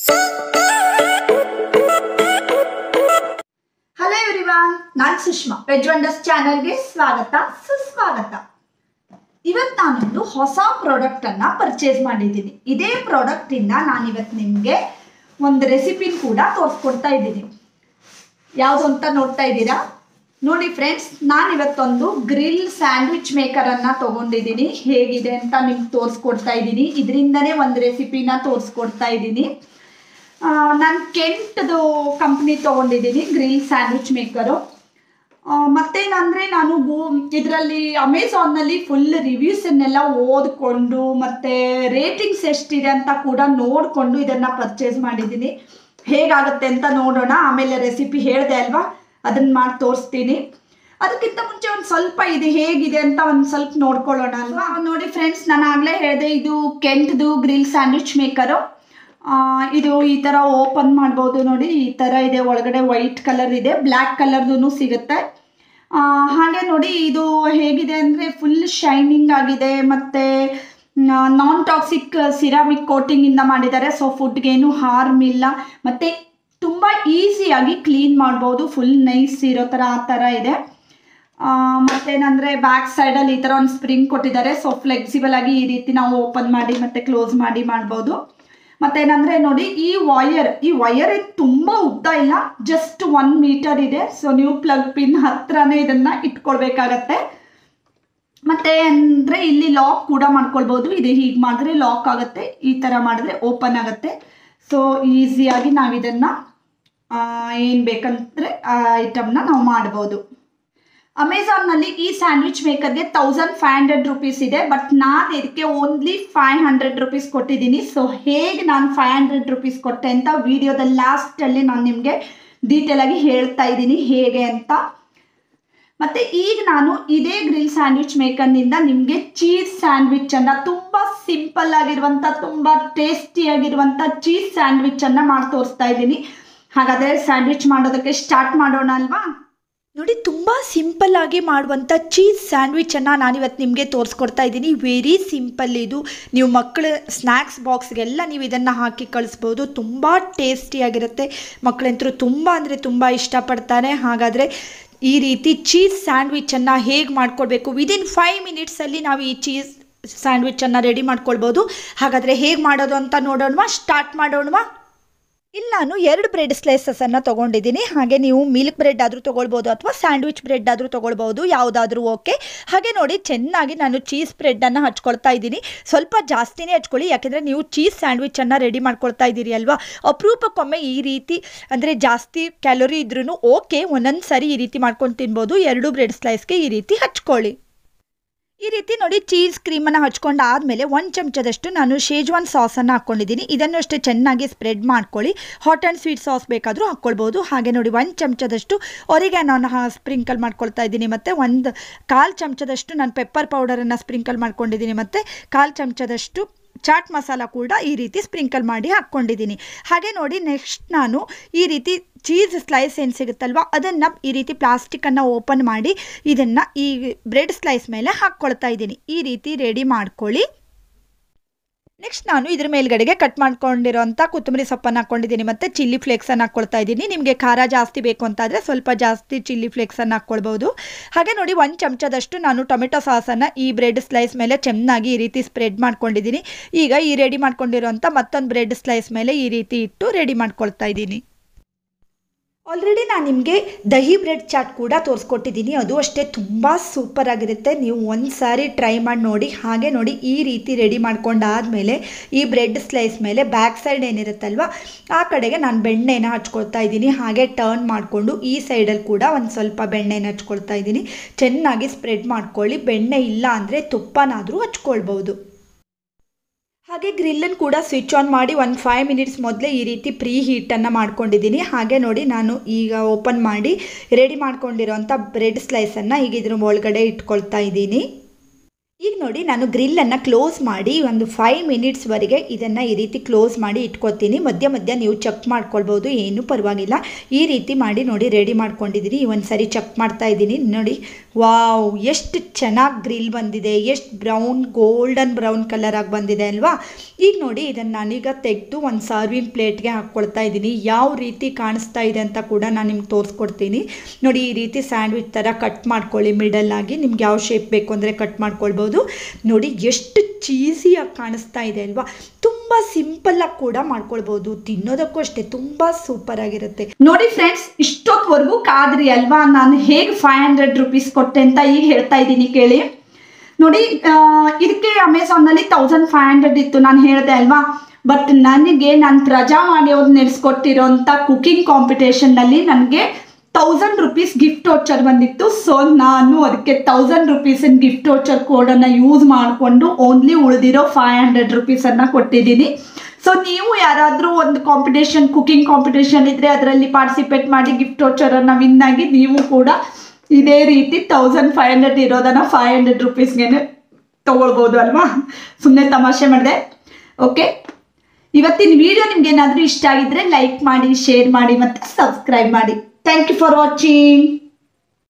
hello everyone ನಾನು Sushma veg wonders ಚಾನಲ್ಗೆ ಸ್ವಾಗತ ಸುಸ್ವಾಗತ ಇವತ್ತು ನಾನೊಂದು ಹೊಸ ಪ್ರಾಡಕ್ಟ್ ಅನ್ನ ಪರ್ಚೇಸ್ ಮಾಡಿದ್ದೀನಿ ಇದೇ ಪ್ರಾಡಕ್ಟ್ ಇಂದ ನಾನು ಇವತ್ತು ನಿಮಗೆ ಒಂದು ರೆಸಿಪಿ ಕೂಡ ತೋರಿಸ್ಕೊಡ್ತಾ ಇದ್ದೀನಿ ಯಾವುದು ಅಂತ ನೋಡ್ತಾ ಇದ್ದೀರಾ ನೋಡಿ ಫ್ರೆಂಡ್ಸ್ ನಾನು ಇವತ್ತೊಂದು ಗ್ರಿಲ್ ಸ್ಯಾಂಡ್ವಿಚ್ ಮೇಕರ್ ಅನ್ನ ತಗೊಂಡಿದ್ದೀನಿ ಹೇಗಿದೆ ಅಂತ ನಿಮ್ಗೆ ತೋರಿಸ್ಕೊಡ್ತಾ ಇದ್ದೀನಿ ಇದರಿಂದನೇ ಒಂದು ರೆಸಿಪಿನ ತೋರಿಸ್ಕೊಡ್ತಾ ಇದ್ದೀನಿ ನಾನು ಕೆಂಟ್ದು ಕಂಪ್ನಿ ತೊಗೊಂಡಿದ್ದೀನಿ ಗ್ರಿಲ್ ಸ್ಯಾಂಡ್ವಿಚ್ ಮೇಕರು ಮತ್ತೇನಂದರೆ ನಾನು ಗೂ ಇದರಲ್ಲಿ ಅಮೆಝಾನ್ನಲ್ಲಿ ಫುಲ್ ರಿವ್ಯೂಸನ್ನೆಲ್ಲ ಓದ್ಕೊಂಡು ಮತ್ತು ರೇಟಿಂಗ್ಸ್ ಎಷ್ಟಿದೆ ಅಂತ ಕೂಡ ನೋಡಿಕೊಂಡು ಇದನ್ನು ಪರ್ಚೇಸ್ ಮಾಡಿದ್ದೀನಿ ಹೇಗಾಗುತ್ತೆ ಅಂತ ನೋಡೋಣ ಆಮೇಲೆ ರೆಸಿಪಿ ಹೇಳಿದೆ ಅಲ್ವಾ ಅದನ್ನು ಮಾಡಿ ತೋರಿಸ್ತೀನಿ ಅದಕ್ಕಿಂತ ಮುಂಚೆ ಒಂದು ಸ್ವಲ್ಪ ಇದು ಹೇಗಿದೆ ಅಂತ ಒಂದು ಸ್ವಲ್ಪ ನೋಡ್ಕೊಳ್ಳೋಣ ಅಲ್ವಾ ನೋಡಿ ಫ್ರೆಂಡ್ಸ್ ನಾನು ಆಗಲೇ ಹೇಳಿದೆ ಇದು ಕೆಂಟ್ದು ಗ್ರಿಲ್ ಸ್ಯಾಂಡ್ವಿಚ್ ಮೇಕರು ಆ, ಇದು ಈ ಥರ ಓಪನ್ ಮಾಡ್ಬೋದು ನೋಡಿ ಈ ಥರ ಇದೆ ಒಳಗಡೆ ವೈಟ್ ಕಲರ್ ಇದೆ ಬ್ಲ್ಯಾಕ್ ಕಲರ್ದು ಸಿಗುತ್ತೆ ಆ, ಹಾಗೆ ನೋಡಿ ಇದು ಹೇಗಿದೆ ಅಂದರೆ ಫುಲ್ ಶೈನಿಂಗ್ ಆಗಿದೆ ಮತ್ತು ನಾನ್ ಟಾಕ್ಸಿಕ್ ಸಿರಾಮಿಕ್ ಕೋಟಿಂಗಿಂದ ಮಾಡಿದ್ದಾರೆ ಸೊ ಫುಡ್ಗೇನು ಹಾರ್ಮ್ ಇಲ್ಲ ಮತ್ತು ತುಂಬ ಈಸಿಯಾಗಿ ಕ್ಲೀನ್ ಮಾಡ್ಬೋದು ಫುಲ್ ನೈಸ್ ಇರೋ ಥರ ಆ ಥರ ಇದೆ ಆ, ಮತ್ತೇನಂದ್ರೆ ಬ್ಯಾಕ್ ಸೈಡಲ್ಲಿ ಈ ಥರ ಒಂದು ಸ್ಪ್ರಿಂಗ್ ಕೊಟ್ಟಿದ್ದಾರೆ ಸೊ ಫ್ಲೆಕ್ಸಿಬಲ್ ಆಗಿ ಈ ರೀತಿ ನಾವು ಓಪನ್ ಮಾಡಿ ಮತ್ತೆ ಕ್ಲೋಸ್ ಮಾಡಿ ಮಾಡ್ಬೋದು ಮತ್ತೇನಂದ್ರೆ ನೋಡಿ ಈ ವಯರ್ ಈ ವಯರ್ ಏನು ತುಂಬ ಉದ್ದ ಇಲ್ಲ ಜಸ್ಟ್ ಒನ್ ಮೀಟರ್ ಇದೆ ಸೊ ನೀವು ಪ್ಲಗ್ ಪಿನ್ ಹತ್ರನೇ ಇದನ್ನ ಇಟ್ಕೊಳ್ಬೇಕಾಗತ್ತೆ ಮತ್ತೆ ಅಂದರೆ ಇಲ್ಲಿ ಲಾಕ್ ಕೂಡ ಮಾಡ್ಕೊಳ್ಬೋದು ಇದು ಹೀಗೆ ಮಾಡಿದ್ರೆ ಲಾಕ್ ಆಗುತ್ತೆ ಈ ಥರ ಮಾಡಿದ್ರೆ ಓಪನ್ ಆಗುತ್ತೆ ಸೊ ಈಸಿಯಾಗಿ ನಾವು ಇದನ್ನು ಏನು ಬೇಕಂದ್ರೆ ಆ ಐಟಮ್ನ ನಾವು ಮಾಡ್ಬೋದು ಅಮೆಝಾನ್ನಲ್ಲಿ ಈ ಸ್ಯಾಂಡ್ವಿಚ್ ಮೇಕರ್ಗೆ ತೌಸಂಡ್ ಫೈವ್ ಹಂಡ್ರೆಡ್ ರುಪೀಸ್ ಇದೆ ಬಟ್ ನಾನು ಇದಕ್ಕೆ ಓನ್ಲಿ ಫೈವ್ ಹಂಡ್ರೆಡ್ ರುಪೀಸ್ ಕೊಟ್ಟಿದ್ದೀನಿ ಸೊ ಹೇಗೆ ನಾನು ಫೈವ್ ಹಂಡ್ರೆಡ್ ರುಪೀಸ್ ಕೊಟ್ಟೆ ಅಂತ ವಿಡಿಯೋದ ಲಾಸ್ಟಲ್ಲಿ ನಾನು ನಿಮಗೆ ಡೀಟೇಲ್ ಆಗಿ ಹೇಳ್ತಾ ಇದ್ದೀನಿ ಹೇಗೆ ಅಂತ ಮತ್ತೆ ಈಗ ನಾನು ಇದೇ ಗ್ರಿಲ್ ಸ್ಯಾಂಡ್ವಿಚ್ ಮೇಕರ್ನಿಂದ ನಿಮಗೆ ಚೀಸ್ ಸ್ಯಾಂಡ್ವಿಚ್ ಅನ್ನ ತುಂಬಾ ಸಿಂಪಲ್ ಆಗಿರುವಂತ ತುಂಬಾ ಟೇಸ್ಟಿ ಆಗಿರುವಂತ ಚೀಸ್ ಸ್ಯಾಂಡ್ವಿಚ್ ಅನ್ನ ಮಾಡಿ ತೋರಿಸ್ತಾ ಇದ್ದೀನಿ ಹಾಗಾದ್ರೆ ಸ್ಯಾಂಡ್ವಿಚ್ ಮಾಡೋದಕ್ಕೆ ಸ್ಟಾರ್ಟ್ ಮಾಡೋಣ ಅಲ್ವಾ ನೋಡಿ ತುಂಬ ಸಿಂಪಲ್ ಆಗಿ ಮಾಡುವಂಥ ಚೀಸ್ ಸ್ಯಾಂಡ್ವಿಚನ್ನು ನಾನಿವತ್ತು ನಿಮಗೆ ತೋರಿಸ್ಕೊಡ್ತಾ ಇದ್ದೀನಿ ವೆರಿ ಸಿಂಪಲ್ ಇದು ನೀವು ಮಕ್ಕಳ ಸ್ನ್ಯಾಕ್ಸ್ ಬಾಕ್ಸ್ಗೆಲ್ಲ ನೀವು ಇದನ್ನು ಹಾಕಿ ಕಳಿಸ್ಬೋದು ತುಂಬ ಟೇಸ್ಟಿಯಾಗಿರುತ್ತೆ ಮಕ್ಕಳಂತರೂ ತುಂಬ ಅಂದರೆ ತುಂಬ ಇಷ್ಟಪಡ್ತಾರೆ ಹಾಗಾದರೆ ಈ ರೀತಿ ಚೀಸ್ ಸ್ಯಾಂಡ್ವಿಚನ್ನು ಹೇಗೆ ಮಾಡ್ಕೊಳ್ಬೇಕು ವಿದಿನ್ ಫೈವ್ ಮಿನಿಟ್ಸಲ್ಲಿ ನಾವು ಈ ಚೀಸ್ ಸ್ಯಾಂಡ್ವಿಚನ್ನು ರೆಡಿ ಮಾಡ್ಕೊಳ್ಬೋದು ಹಾಗಾದರೆ ಹೇಗೆ ಮಾಡೋದು ಅಂತ ನೋಡೋಣವಾ ಸ್ಟಾರ್ಟ್ ಮಾಡೋಣವಾ ಇಲ್ಲಿ ನಾನು ಎರಡು ಬ್ರೆಡ್ ಸ್ಲೈಸಸನ್ನು ತೊಗೊಂಡಿದ್ದೀನಿ ಹಾಗೆ ನೀವು ಮಿಲ್ಕ್ ಬ್ರೆಡ್ ಆದರೂ ತೊಗೊಳ್ಬೋದು ಅಥವಾ ಸ್ಯಾಂಡ್ವಿಚ್ ಬ್ರೆಡ್ ಆದರೂ ತೊಗೊಳ್ಬೋದು ಯಾವುದಾದ್ರೂ ಓಕೆ ಹಾಗೆ ನೋಡಿ ಚೆನ್ನಾಗಿ ನಾನು ಚೀಸ್ ಬ್ರೆಡ್ಡನ್ನು ಹಚ್ಕೊಳ್ತಾ ಇದ್ದೀನಿ ಸ್ವಲ್ಪ ಜಾಸ್ತಿನೇ ಹಚ್ಕೊಳ್ಳಿ ಯಾಕೆಂದರೆ ನೀವು ಚೀಸ್ ಸ್ಯಾಂಡ್ವಿಚನ್ನು ರೆಡಿ ಮಾಡ್ಕೊಳ್ತಾ ಇದ್ದೀರಿ ಅಲ್ವಾ ಅಪರೂಪಕ್ಕೊಮ್ಮೆ ಈ ರೀತಿ ಅಂದರೆ ಜಾಸ್ತಿ ಕ್ಯಾಲೋರಿ ಇದ್ರೂ ಓಕೆ ಒಂದೊಂದು ಸರಿ ಈ ರೀತಿ ಮಾಡ್ಕೊಂಡು ತಿನ್ಬೋದು ಎರಡು ಬ್ರೆಡ್ ಸ್ಲೈಸ್ಗೆ ಈ ರೀತಿ ಹಚ್ಕೊಳ್ಳಿ ಈ ರೀತಿ ನೋಡಿ ಚೀಸ್ ಕ್ರೀಮನ್ನು ಹಚ್ಕೊಂಡು ಆದಮೇಲೆ ಒಂದು ಚಮಚದಷ್ಟು ನಾನು ಶೇಜ್ವಾನ್ ಸಾಸನ್ನು ಹಾಕ್ಕೊಂಡಿದ್ದೀನಿ ಇದನ್ನು ಅಷ್ಟೇ ಚೆನ್ನಾಗಿ ಸ್ಪ್ರೆಡ್ ಮಾಡ್ಕೊಳ್ಳಿ ಹಾಟ್ ಆ್ಯಂಡ್ ಸ್ವೀಟ್ ಸಾಸ್ ಬೇಕಾದರೂ ಹಾಕ್ಕೊಳ್ಬೋದು ಹಾಗೆ ನೋಡಿ ಒಂದು ಚಮಚದಷ್ಟು ಒರಿಗ್ಯಾನೋನ ಸ್ಪ್ರಿಂಕಲ್ ಮಾಡ್ಕೊಳ್ತಾ ಇದ್ದೀನಿ ಮತ್ತು ಒಂದು ಕಾಲು ಚಮಚದಷ್ಟು ನಾನು ಪೆಪ್ಪರ್ ಪೌಡರನ್ನು ಸ್ಪ್ರಿಂಕಲ್ ಮಾಡ್ಕೊಂಡಿದ್ದೀನಿ ಮತ್ತು ಕಾಲು ಚಮಚದಷ್ಟು ಚಾಟ್ ಮಸಾಲ ಕೂಡ ಈ ರೀತಿ ಸ್ಪ್ರಿಂಕಲ್ ಮಾಡಿ ಹಾಕ್ಕೊಂಡಿದ್ದೀನಿ ಹಾಗೆ ನೋಡಿ ನೆಕ್ಸ್ಟ್ ನಾನು ಈ ರೀತಿ ಚೀಸ್ ಸ್ಲೈಸ್ ಏನು ಸಿಗುತ್ತಲ್ವ ಅದನ್ನು ಈ ರೀತಿ ಪ್ಲಾಸ್ಟಿಕ್ಕನ್ನು ಓಪನ್ ಮಾಡಿ ಇದನ್ನು ಈ ಬ್ರೆಡ್ ಸ್ಲೈಸ್ ಮೇಲೆ ಹಾಕ್ಕೊಳ್ತಾ ಇದ್ದೀನಿ ಈ ರೀತಿ ರೆಡಿ ಮಾಡ್ಕೊಳ್ಳಿ ನೆಕ್ಸ್ಟ್ ನಾನು ಇದ್ರ ಮೇಲ್ಗಡೆಗೆ ಕಟ್ ಮಾಡ್ಕೊಂಡಿರೋಂಥ ಕೊತ್ತಂಬರಿ ಸೊಪ್ಪನ್ನು ಹಾಕ್ಕೊಂಡಿದ್ದೀನಿ ಮತ್ತು ಚಿಲ್ಲಿ ಫ್ಲೇಕ್ಸನ್ನು ಹಾಕ್ಕೊಳ್ತಾ ಇದ್ದೀನಿ ನಿಮಗೆ ಖಾರ ಜಾಸ್ತಿ ಬೇಕು ಅಂತಾದರೆ ಸ್ವಲ್ಪ ಜಾಸ್ತಿ ಚಿಲ್ಲಿ ಫ್ಲೇಕ್ಸನ್ನು ಹಾಕ್ಕೊಳ್ಬೋದು ಹಾಗೆ ನೋಡಿ ಒಂದು ಚಮಚದಷ್ಟು ನಾನು ಟೊಮೆಟೊ ಸಾಸನ್ನು ಈ ಬ್ರೆಡ್ ಸ್ಲೈಸ್ ಮೇಲೆ ಚೆನ್ನಾಗಿ ಈ ರೀತಿ ಸ್ಪ್ರೆಡ್ ಮಾಡ್ಕೊಂಡಿದ್ದೀನಿ ಈಗ ಈ ರೆಡಿ ಮಾಡ್ಕೊಂಡಿರೋಂಥ ಮತ್ತೊಂದು ಬ್ರೆಡ್ ಸ್ಲೈಸ್ ಮೇಲೆ ಈ ರೀತಿ ಇಟ್ಟು ರೆಡಿ ಮಾಡ್ಕೊಳ್ತಾ ಇದ್ದೀನಿ ಆಲ್ರೆಡಿ ನಾನು ನಿಮಗೆ ದಹಿ ಬ್ರೆಡ್ ಚಾಟ್ ಕೂಡ ತೋರಿಸ್ಕೊಟ್ಟಿದ್ದೀನಿ ಅದು ಅಷ್ಟೇ ತುಂಬ ಸೂಪರ್ ಆಗಿರುತ್ತೆ ನೀವು ಒಂದು ಸಾರಿ ಟ್ರೈ ಮಾಡಿ ನೋಡಿ ಹಾಗೆ ನೋಡಿ ಈ ರೀತಿ ರೆಡಿ ಮಾಡ್ಕೊಂಡಾದಮೇಲೆ ಈ ಬ್ರೆಡ್ ಸ್ಲೈಸ್ ಮೇಲೆ ಬ್ಯಾಕ್ ಸೈಡ್ ಏನಿರುತ್ತಲ್ವ ಆ ಕಡೆಗೆ ನಾನು ಬೆಣ್ಣೆನ ಹಚ್ಕೊಳ್ತಾ ಇದ್ದೀನಿ ಹಾಗೆ ಟರ್ನ್ ಮಾಡಿಕೊಂಡು ಈ ಸೈಡಲ್ಲಿ ಕೂಡ ಒಂದು ಸ್ವಲ್ಪ ಬೆಣ್ಣೆನ ಹಚ್ಕೊಳ್ತಾ ಇದ್ದೀನಿ ಚೆನ್ನಾಗಿ ಸ್ಪ್ರೆಡ್ ಮಾಡ್ಕೊಳ್ಳಿ ಬೆಣ್ಣೆ ಇಲ್ಲ ಅಂದರೆ ತುಪ್ಪನಾದರೂ ಹಚ್ಕೊಳ್ಬೋದು ಹಾಗೆ ಗ್ರಿಲ್ಲನ್ನು ಕೂಡ ಸ್ವಿಚ್ ಆನ್ ಮಾಡಿ ಒಂದು ಫೈವ್ ಮಿನಿಟ್ಸ್ ಮೊದಲೇ ಈ ರೀತಿ ಪ್ರೀ ಹೀಟನ್ನು ಮಾಡ್ಕೊಂಡಿದ್ದೀನಿ ಹಾಗೆ ನೋಡಿ ನಾನು ಈಗ ಓಪನ್ ಮಾಡಿ ರೆಡಿ ಮಾಡ್ಕೊಂಡಿರೋಂಥ ಬ್ರೆಡ್ ಸ್ಲೈಸನ್ನು ಈಗ ಇದ್ರ ಒಳಗಡೆ ಇಟ್ಕೊಳ್ತಾ ಇದ್ದೀನಿ ಈಗ ನೋಡಿ ನಾನು ಗ್ರಿಲ್ಲನ್ನು ಕ್ಲೋಸ್ ಮಾಡಿ ಒಂದು ಫೈವ್ ಮಿನಿಟ್ಸ್ವರೆಗೆ ಇದನ್ನು ಈ ರೀತಿ ಕ್ಲೋಸ್ ಮಾಡಿ ಇಟ್ಕೊತೀನಿ ಮಧ್ಯ ಮಧ್ಯ ನೀವು ಚೆಕ್ ಮಾಡ್ಕೊಳ್ಬೋದು ಏನೂ ಪರವಾಗಿಲ್ಲ ಈ ರೀತಿ ಮಾಡಿ ನೋಡಿ ರೆಡಿ ಮಾಡ್ಕೊಂಡಿದ್ದೀನಿ ಒಂದು ಸರಿ ಚೆಕ್ ಮಾಡ್ತಾ ಇದ್ದೀನಿ ನೋಡಿ ವಾವ್ ಎಷ್ಟು ಚೆನ್ನಾಗಿ ಗ್ರಿಲ್ ಬಂದಿದೆ ಎಷ್ಟು ಬ್ರೌನ್ ಗೋಲ್ಡನ್ ಬ್ರೌನ್ ಕಲರ್ ಆಗಿ ಬಂದಿದೆ ಅಲ್ವಾ ಈಗ ನೋಡಿ ಇದನ್ನು ನಾನೀಗ ತೆಗೆದು ಒಂದು ಸರ್ವಿಂಗ್ ಪ್ಲೇಟ್ಗೆ ಹಾಕ್ಕೊಳ್ತಾ ಇದ್ದೀನಿ ಯಾವ ರೀತಿ ಕಾಣಿಸ್ತಾ ಇದೆ ಅಂತ ಕೂಡ ನಾನು ನಿಮ್ಗೆ ತೋರಿಸ್ಕೊಡ್ತೀನಿ ನೋಡಿ ಈ ರೀತಿ ಸ್ಯಾಂಡ್ವಿಚ್ ಥರ ಕಟ್ ಮಾಡ್ಕೊಳ್ಳಿ ಮಿಡಲ್ ಆಗಿ ನಿಮ್ಗೆ ಯಾವ ಶೇಪ್ ಬೇಕು ಅಂದರೆ ಕಟ್ ಮಾಡ್ಕೊಳ್ಬೋದು ನೋಡಿ ಎಷ್ಟು ಚೀಸಿಯಾಗಿ ಕಾಣಿಸ್ತಾ ಇದೆ ಅಲ್ವಾ ತುಂಬ ಸಿಂಪಲ್ಲಾಗಿ ಕೂಡ ಮಾಡ್ಕೊಳ್ಬೋದು ತಿನ್ನೋದಕ್ಕೂ ಅಷ್ಟೇ ತುಂಬ ಸೂಪರ್ ಆಗಿರುತ್ತೆ ನೋಡಿ ಫ್ರೆಂಡ್ಸ್ ಇಷ್ಟೊತ್ತವರೆಗೂ ಕಾದ್ರಿ ಅಲ್ವಾ ನಾನು ಹೇಗೆ ಫೈವ್ ಹಂಡ್ರೆಡ್ ರುಪೀಸ್ ಕೊಟ್ಟೆ ಅಂತ ಈಗ ಹೇಳ್ತಾ ಇದ್ದೀನಿ ಕೇಳಿ ನೋಡಿ ಆ, ಇದಕ್ಕೆ ಅಮೆಝಾನಲ್ಲಿ ತೌಸಂಡ್ ಫೈವ್ ಹಂಡ್ರೆಡ್ ಇತ್ತು ನಾನು ಹೇಳಿದೆ ಅಲ್ವಾ ಬಟ್ ನನಗೆ ನಾನು ಪ್ರಜಾ ಮಾಡಿ ಅವ್ರು ನಡೆಸ್ಕೊಟ್ಟಿರೋಂಥ ಕುಕಿಂಗ್ ಕಾಂಪಿಟೇಷನ್ನಲ್ಲಿ ನನಗೆ ತೌಸಂಡ್ ರುಪೀಸ್ ಗಿಫ್ಟ್ ವೋಚರ್ ಬಂದಿತ್ತು ಸೊ ನಾನು ಅದಕ್ಕೆ ತೌಸಂಡ್ ರುಪೀಸಿನ ಗಿಫ್ಟ್ ವೋಚರ್ ಕೋಡನ್ನು ಯೂಸ್ ಮಾಡಿಕೊಂಡು ಓನ್ಲಿ ಉಳಿದಿರೋ ಫೈವ್ ಹಂಡ್ರೆಡ್ ರುಪೀಸನ್ನು ಕೊಟ್ಟಿದ್ದೀನಿ ಸೊ ನೀವು ಯಾರಾದರೂ ಒಂದು ಕಾಂಪಿಟೇಷನ್ ಕುಕಿಂಗ್ ಕಾಂಪಿಟೇಷನ್ ಇದ್ದರೆ ಅದರಲ್ಲಿ ಪಾರ್ಟಿಸಿಪೇಟ್ ಮಾಡಿ ಗಿಫ್ಟ್ ವೋಚರನ್ನು ವಿನ್ ಆಗಿ ನೀವು ಕೂಡ ಇದೇ ರೀತಿ ತೌಸಂಡ್ ಫೈವ್ ಹಂಡ್ರೆಡ್ ಇರೋದನ್ನು ಫೈವ್ ಹಂಡ್ರೆಡ್ ರುಪೀಸ್ಗೆ ತೊಗೊಳ್ಬೋದು ಅಲ್ವಾ ಸುಮ್ಮನೆ ತಮಾಷೆ ಮಾಡಿದೆ ಓಕೆ ಇವತ್ತಿನ ವಿಡಿಯೋ ನಿಮ್ಗೆ ಏನಾದರೂ ಇಷ್ಟ ಆಗಿದ್ರೆ ಲೈಕ್ ಮಾಡಿ ಶೇರ್ ಮಾಡಿ ಮತ್ತು ಸಬ್ಸ್ಕ್ರೈಬ್ ಮಾಡಿ ಥ್ಯಾಂಕ್ ಯು ಫಾರ್ ವಾಚಿಂಗ್